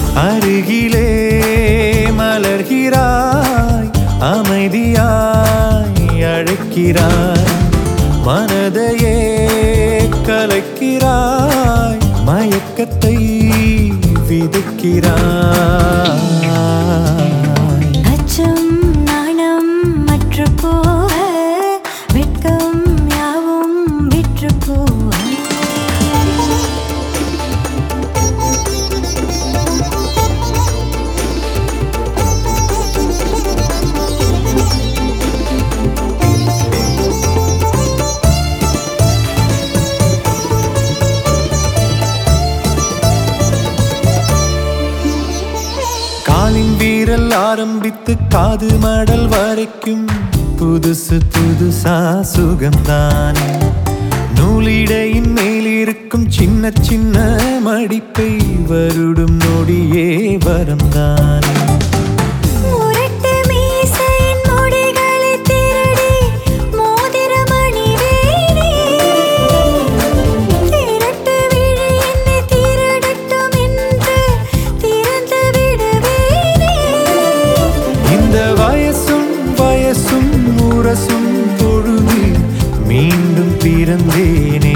அருகிலே மலர்கிறாய் அமைதியாய் அழைக்கிறாய் மனதையே கலைக்கிறாய் மயக்கத்தை விதைக்கிறாய் அச்சம் நாணம் மற்ற போக வெட்கம் யாவும் விற்று போக காலின் வீரல் ஆரம்பித்து காது மடல் வரைக்கும் புதுசு புதுசா சுகம்தானே நூலிடையின் மேலிருக்கும் சின்ன சின்ன மடிப்பை வருடும் நொடியே வரம்தானே முரட்டு மீசையின் முடிகளை திருடி மோதிரம் அணிவேனே. திரட்டு விழி என்னை திருடட்டும் என்று திறந்து விடுவேனே. இந்த வயசும் வயசும் முரசும் பொழுதில் மீண்டும் பிறந்தேனே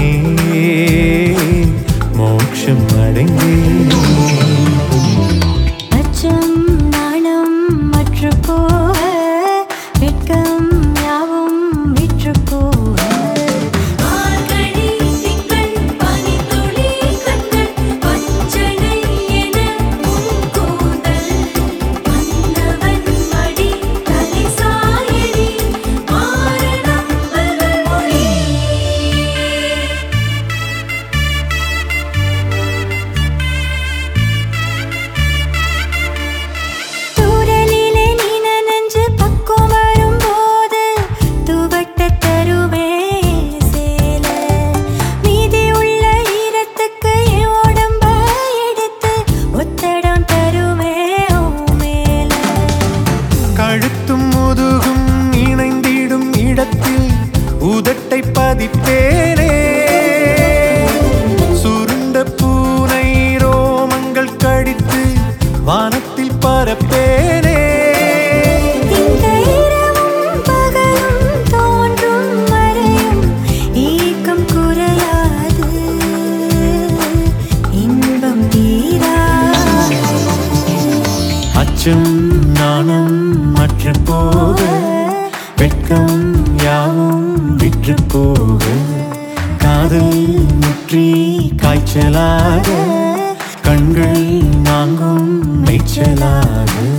மோட்சம் அடைந்தேனே அச்சம் நாணம் மற்று போக வெட்கம் யாவும் விற்று போக மார்கழி திங்கள் பனித்துளி கண்கள் பச்சனை என உன் கூந்தல் மன்னவன் மடி தலை சாயடி மாரணம்பர்கள் மொழி தூரலிலே நீ நனைஞ்சு பக்கம் வரும்போது துவட்ட தருவே சேல மீதி உள்ள ஈரத்துக்கு என் உடம்ப எடுத்து ஒத்தடம் தருவே உன் மேல கழுத்தும் முதுகும் இணைந்திடும் இடத்தில் உதட்டை பதிப்பேனே சுருண்ட பூனை ரோமங்கள் கடித்து வானத்தில் பரப்பேனே இந்த இரவும் பகலும் தோன்றும் வரையும் ஏக்கம் குறையாது இன்பம் தீராது அச்சம் நாணம் மற்ற போக வெட்கம் யாவும் விற்று போக காதல் முற்றி காய்ச்சலாக கண்கள் நாங்கும் மேய்ச்சலாக